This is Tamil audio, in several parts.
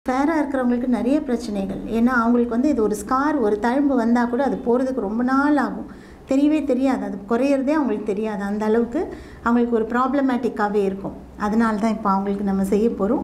ஃபேராக இருக்கிறவங்களுக்கு நிறைய பிரச்சனைகள் ஏன்னா அவங்களுக்கு வந்து இது ஒரு ஸ்கார் ஒரு தழும்பு வந்தால் கூட அது போகிறதுக்கு ரொம்ப நாள் ஆகும் தெரியவே தெரியாது அது குறையிறதே அவங்களுக்கு தெரியாது அந்த அளவுக்கு அவங்களுக்கு ஒரு ப்ராப்ளமேட்டிக்காகவே இருக்கும் அதனால தான் இப்போ அவங்களுக்கு நம்ம செய்ய போகிறோம்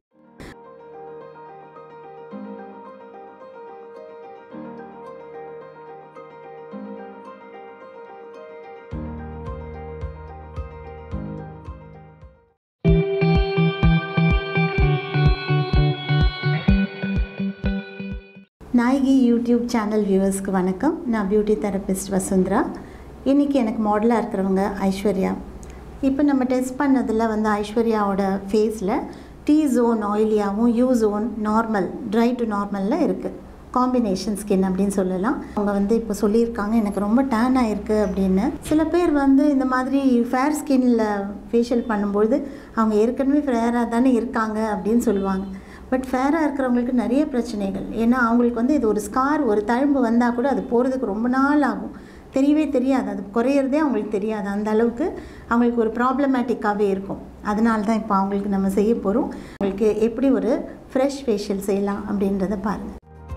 நாயகி யூடியூப் சேனல் வியூவர்ஸ்க்கு வணக்கம் நான் பியூட்டி தெரபிஸ்ட் வசுந்தரா இன்றைக்கி எனக்கு மாடலாக இருக்கிறவங்க ஐஸ்வர்யா இப்போ நம்ம டெஸ்ட் பண்ணதில் வந்து ஐஸ்வர்யாவோட ஃபேஸில் டி ஜோன் ஆயிலியாகவும் U zone normal dry to நார்மலில் இருக்குது காம்பினேஷன் ஸ்கின் அப்படின்னு சொல்லலாம் அவங்க வந்து இப்போ சொல்லியிருக்காங்க எனக்கு ரொம்ப டேன் ஆயிருக்கு அப்படின்னு சில பேர் வந்து இந்த மாதிரி ஃபேர் ஸ்கின்னில் ஃபேஷியல் பண்ணும்பொழுது அவங்க ஏற்கனவே ஃபேராக தானே இருக்காங்க அப்படின்னு சொல்லுவாங்க பட் ஃபேராக இருக்கிறவங்களுக்கு நிறைய பிரச்சனைகள் ஏன்னா அவங்களுக்கு வந்து இது ஒரு ஸ்கார் ஒரு தழும்பு வந்தால் கூட அது போகிறதுக்கு ரொம்ப நாள் ஆகும் தெரியவே தெரியாது அது குறையிறதே அவங்களுக்கு தெரியாது அந்த அளவுக்கு அவங்களுக்கு ஒரு ப்ராப்ளமேட்டிக்காகவே இருக்கும் அதனால தான் இப்போ அவங்களுக்கு நம்ம செய்ய போகிறோம் அவங்களுக்கு எப்படி ஒரு ஃப்ரெஷ் ஃபேஷியல் செய்யலாம் அப்படின்றத பாருங்கள்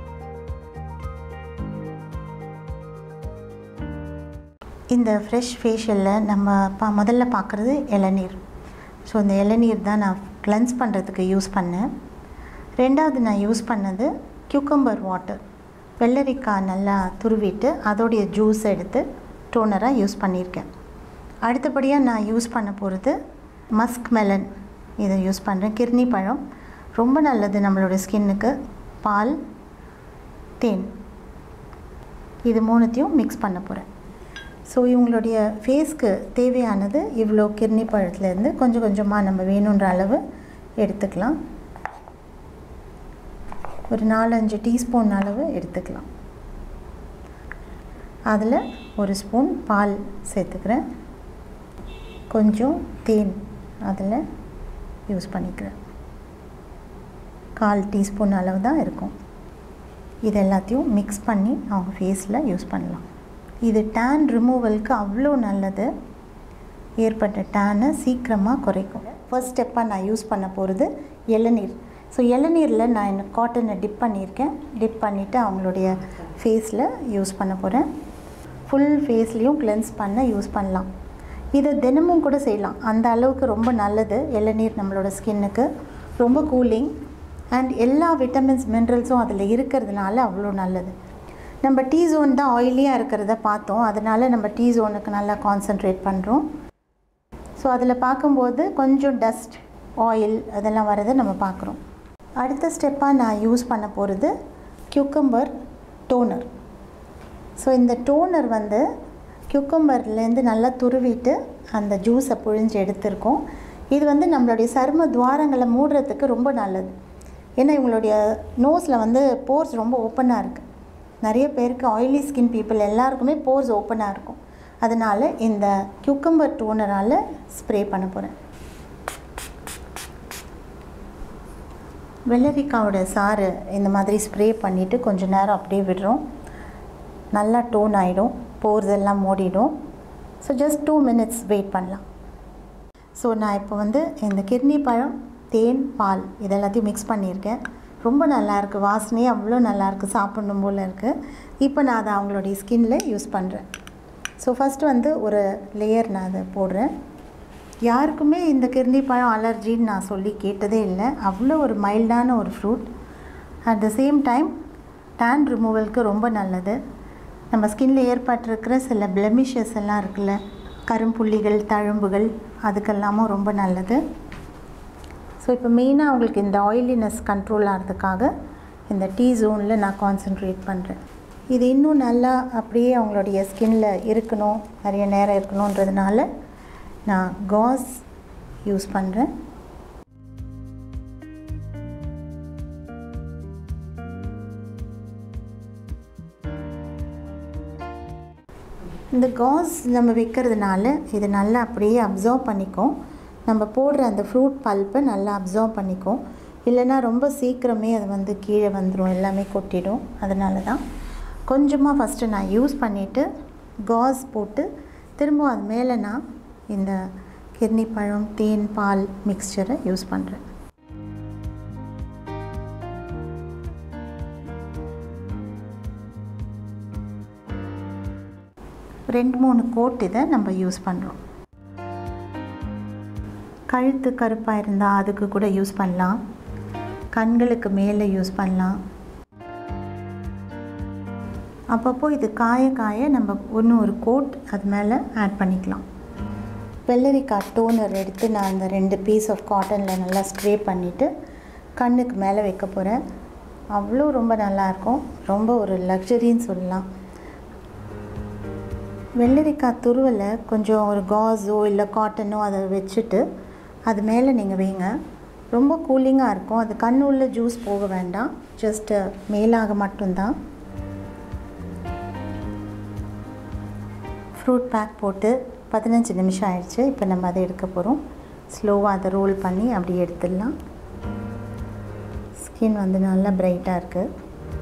இந்த ஃப்ரெஷ் ஃபேஷியலில் நம்ம பா முதல்ல பார்க்குறது இளநீர் ஸோ இந்த இளநீர் தான் நான் கிளென்ஸ் பண்ணுறதுக்கு யூஸ் பண்ணேன் ரெண்டாவது நான் யூஸ் பண்ணது கியூக்கம்பர் வாட்டர் வெள்ளரிக்காய் நல்லா துருவிட்டு அதோடைய ஜூஸ் எடுத்து டோனராக யூஸ் பண்ணியிருக்கேன் அடுத்தபடியாக நான் யூஸ் பண்ண போகிறது மஸ்க் மெலன் இதை யூஸ் பண்ணுறேன் கிர்னி பழம் ரொம்ப நல்லது நம்மளோட ஸ்கின்னுக்கு பால் தேன் இது மூணுத்தையும் மிக்ஸ் பண்ண போகிறேன் ஸோ இவங்களுடைய ஃபேஸ்க்கு தேவையானது இவ்வளோ கிர்னி பழத்துலேருந்து கொஞ்சம் கொஞ்சமாக நம்ம வேணுன்ற அளவு எடுத்துக்கலாம் ஒரு நாலஞ்சு டீஸ்பூன் அளவு எடுத்துக்கலாம் அதில் ஒரு ஸ்பூன் பால் சேர்த்துக்கிறேன் கொஞ்சம் தேன் அதில் யூஸ் பண்ணிக்கிறேன் கால் டீஸ்பூன் அளவு தான் இருக்கும் இது எல்லாத்தையும் மிக்ஸ் பண்ணி அவங்க ஃபேஸில் யூஸ் பண்ணலாம் இது டேன் ரிமூவலுக்கு அவ்வளோ நல்லது ஏற்பட்ட டேனை சீக்கிரமாக குறைக்கும் ஃபர்ஸ்ட் ஸ்டெப்பாக நான் யூஸ் பண்ண போகிறது இளநீர் ஸோ இளநீரில் நான் என்ன காட்டனை டிப் பண்ணியிருக்கேன் டிப் பண்ணிவிட்டு அவங்களுடைய ஃபேஸில் யூஸ் பண்ண போகிறேன் ஃபுல் ஃபேஸ்லேயும் கிளென்ஸ் பண்ண யூஸ் பண்ணலாம் இதை தினமும் கூட செய்யலாம் அந்த அளவுக்கு ரொம்ப நல்லது இளநீர் நம்மளோட ஸ்கின்னுக்கு ரொம்ப கூலிங் அண்ட் எல்லா விட்டமின்ஸ் மினரல்ஸும் அதில் இருக்கிறதுனால அவ்வளோ நல்லது நம்ம டீ ஜோன் தான் ஆயிலியாக இருக்கிறத பார்த்தோம் அதனால் நம்ம டீ ஜோனுக்கு நல்லா கான்சென்ட்ரேட் பண்ணுறோம் ஸோ அதில் பார்க்கும்போது கொஞ்சம் டஸ்ட் ஆயில் அதெல்லாம் வரதை நம்ம பார்க்குறோம் அடுத்த ஸ்டெப்பாக நான் யூஸ் பண்ண போகிறது கியூக்கம்பர் டோனர் ஸோ இந்த டோனர் வந்து கியூக்கம்பர்லேருந்து நல்லா துருவிட்டு அந்த ஜூஸை புழிஞ்சு எடுத்திருக்கோம் இது வந்து நம்மளுடைய சரும துவாரங்களை மூடுறதுக்கு ரொம்ப நல்லது ஏன்னா இவங்களுடைய நோஸில் வந்து போர்ஸ் ரொம்ப ஓப்பனாக இருக்குது நிறைய பேருக்கு ஆயிலி ஸ்கின் பீப்புள் எல்லாருக்குமே போர்ஸ் ஓப்பனாக இருக்கும் அதனால் இந்த கியூக்கம்பர் டோனரால் ஸ்ப்ரே பண்ண போகிறேன் வெள்ளரிக்காவோட சாறு இந்த மாதிரி ஸ்ப்ரே பண்ணிவிட்டு கொஞ்சம் நேரம் அப்படியே விடுறோம் நல்லா டோன் ஆகிடும் போர்ஸ் எல்லாம் மூடிடும் so just two minutes wait பண்ணலாம் ஸோ நான் இப்போ வந்து இந்த கிர்னி பழம் தேன் பால் இதெல்லாத்தையும் மிக்ஸ் பண்ணியிருக்கேன் ரொம்ப நல்லாயிருக்கு வாசனையே அவ்வளோ நல்லாயிருக்கு சாப்பிடணும் போல் இருக்குது இப்போ நான் அதை அவங்களுடைய ஸ்கின்ல யூஸ் பண்ணுறேன் ஸோ ஃபஸ்ட்டு வந்து ஒரு லேயர் நான் அதை போடுறேன் யாருக்குமே இந்த கிர்னி பழம் அலர்ஜின்னு நான் சொல்லி கேட்டதே இல்லை அவ்வளோ ஒரு மைல்டான ஒரு fruit at the same time tan ரிமூவலுக்கு ரொம்ப நல்லது நம்ம ஸ்கின்ல ஏற்பட்டிருக்கிற சில பிளெமிஷஸ் எல்லாம் இருக்குல்ல கரும்புள்ளிகள் தழும்புகள் அதுக்கெல்லாமும் ரொம்ப நல்லது ஸோ இப்போ மெயினாக அவங்களுக்கு இந்த ஆயிலினஸ் கண்ட்ரோல் ஆகிறதுக்காக இந்த டீ ஜோனில் நான் கான்சென்ட்ரேட் பண்ணுறேன் இது இன்னும் நல்லா அப்படியே அவங்களுடைய ஸ்கின்ல இருக்கணும் நிறைய நேரம் இருக்கணுன்றதுனால நான் காஸ் யூஸ் பண்ணுறேன் இந்த காஸ் நம்ம வைக்கிறதுனால இது நல்லா அப்படியே அப்சர்வ் பண்ணிக்கும் நம்ம போடுற அந்த ஃப்ரூட் பல்ப்பை நல்லா அப்சர்வ் பண்ணிக்கும் இல்லைன்னா ரொம்ப சீக்கிரமே அது வந்து கீழே வந்துடும் எல்லாமே கொட்டிடும் அதனால தான் கொஞ்சமாக ஃபஸ்ட்டு நான் யூஸ் பண்ணிவிட்டு காஸ் போட்டு திரும்ப அது மேலே நான் இந்த கிர்னி பழம் தேன் பால் மிக்ஸ்சரை யூஸ் பண்ணுறேன் ரெண்டு மூணு கோட் இதை நம்ம யூஸ் பண்ணுறோம் கழுத்து கருப்பாக இருந்தால் அதுக்கு கூட யூஸ் பண்ணலாம் கண்களுக்கு மேலே யூஸ் பண்ணலாம் அப்பப்போ இது காய காய நம்ம ஒன்று ஒரு கோட் அது மேலே ஆட் பண்ணிக்கலாம் வெள்ளரிக்காய் டோனர் எடுத்து நான் அந்த ரெண்டு பீஸ் ஆஃப் காட்டனில் நல்லா ஸ்ப்ரே பண்ணிவிட்டு கண்ணுக்கு மேலே வைக்க போகிறேன் அவ்வளோ ரொம்ப நல்லாயிருக்கும் ரொம்ப ஒரு லக்ஸரின்னு சொல்லலாம் வெள்ளரிக்காய் துருவலை கொஞ்சம் ஒரு காஸோ இல்லை காட்டனோ அதை வச்சுட்டு அது மேலே நீங்கள் வைங்க ரொம்ப கூலிங்காக இருக்கும் அது கண் உள்ள ஜூஸ் போக வேண்டாம் ஜஸ்ட்டு மேலாக மட்டும்தான் ஃப்ரூட் பேக் போட்டு பதினஞ்சு நிமிஷம் ஆயிடுச்சு இப்போ நம்ம அதை எடுக்க போகிறோம் ஸ்லோவாக அதை ரோல் பண்ணி அப்படி எடுத்துடலாம் ஸ்கின் வந்து நல்லா பிரைட்டாக இருக்குது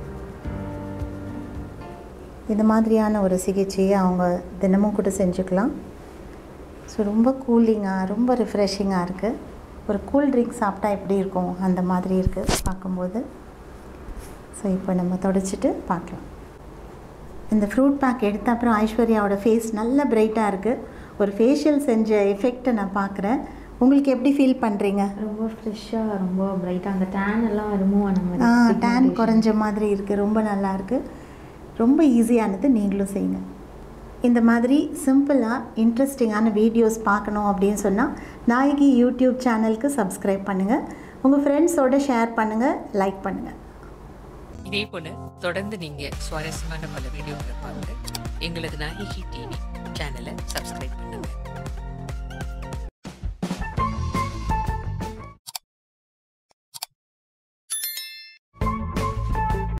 இது மாதிரியான ஒரு சிகிச்சையை அவங்க தினமும் கூட செஞ்சுக்கலாம் ஸோ ரொம்ப கூலிங்காக ரொம்ப ரிஃப்ரெஷிங்காக இருக்குது ஒரு கூல் ட்ரிங்க் சாப்பிட்டா எப்படி இருக்கும் அந்த மாதிரி இருக்குது பார்க்கும்போது ஸோ இப்போ நம்ம தொடச்சிட்டு பார்க்கலாம் இந்த ஃப்ரூட் பேக் எடுத்த அப்புறம் ஐஸ்வர்யாவோட ஃபேஸ் நல்ல பிரைட்டாக இருக்குது ஒரு ஃபேஷியல் செஞ்ச எஃபெக்டை நான் பார்க்குறேன் உங்களுக்கு எப்படி ஃபீல் பண்ணுறீங்க ரொம்ப ஃப்ரெஷ்ஷாக ரொம்ப பிரைட்டாக அந்த டேன் எல்லாம் ரிமூவ் ஆன மாதிரி ஆ டேன் pigmentation. குறைஞ்ச மாதிரி இருக்குது ரொம்ப நல்லா இருக்குது ரொம்ப ஈஸியானது நீங்களும் செய்யுங்க இந்த மாதிரி சிம்பிளாக இன்ட்ரெஸ்டிங்கான வீடியோஸ் பார்க்கணும் அப்படின்னு சொன்னால் நாயகி யூடியூப் சேனலுக்கு சப்ஸ்கிரைப் பண்ணுங்கள் உங்கள் ஃப்ரெண்ட்ஸோட ஷேர் பண்ணுங்கள் லைக் பண்ணுங்கள் இதே போல தொடர்ந்து நீங்க சுவாரஸ்யமான பல வீடியோக்களை பார்க்க எங்களது நாயகி டிவி சேனலை சப்ஸ்கிரைப் பண்ணுங்க